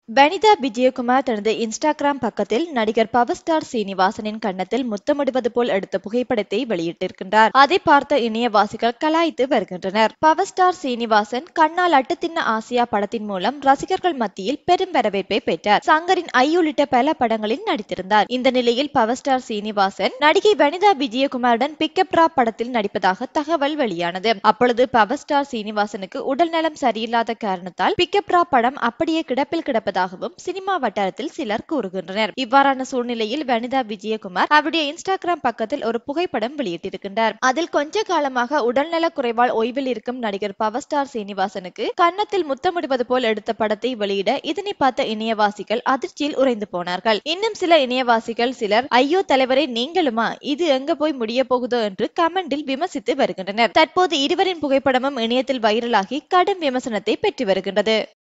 வனிதா விஜயகுமார் தனது இன்ஸ்டாகிராம் பக்கத்தில் நடிகர் பவர் ஸ்டார் சீனிவாசனின் கன்னத்தில் முத்தமிடுவது போல் எடுத்த புகைப்படத்தை வெளியிட்டிருக்கின்றார் அதை பார்த்த இணையவாசிகள் கலாய்த்து வருகின்றனர் பவர் ஸ்டார் சீனிவாசன் கண்ணால் அட்டு தின்ன ஆசியா படத்தின் மூலம் ரசிகர்கள் மத்தியில் பெரும் வரவேற்பை பெற்றார் சங்கரின் ஐ உள்ளிட்ட பல படங்களில் நடித்திருந்தார் இந்த நிலையில் பவர் ஸ்டார் சீனிவாசன் நடிகை வனிதா விஜயகுமாருடன் பிக்கப் ரா படத்தில் நடிப்பதாக தகவல் வெளியானது அப்பொழுது பவர் ஸ்டார் சீனிவாசனுக்கு உடல் நலம் சரியில்லாத காரணத்தால் பிக்கப் ரா படம் அப்படியே கிடப்பில் கிடப்பதாகவும் சினிமா வட்டாரத்தில் சிலர் கூறுகின்றனர் இவ்வாறான சூழ்நிலையில் வனிதா விஜயகுமார் அவருடைய இன்ஸ்டாகிராம் பக்கத்தில் ஒரு புகைப்படம் வெளியிட்டிருக்கின்றார் அதில் கொஞ்ச காலமாக உடல்நல குறைவால் ஓய்வில் இருக்கும் நடிகர் பவர் ஸ்டார் சீனிவாசனுக்கு கன்னத்தில் முத்தமிடுவது போல் எடுத்த படத்தை வெளியிட இதனை பார்த்த இணையவாசிகள் அதிர்ச்சியில் உறைந்து போனார்கள் இன்னும் சில இணையவாசிகள் சிலர் ஐயோ தலைவரை நீங்களுமா இது எங்க போய் முடிய போகுதோ என்று கமெண்டில் விமர்சித்து வருகின்றனர் தற்போது இருவரின் புகைப்படமும் இணையத்தில் வைரலாகி கடும் விமர்சனத்தை பெற்று வருகின்றது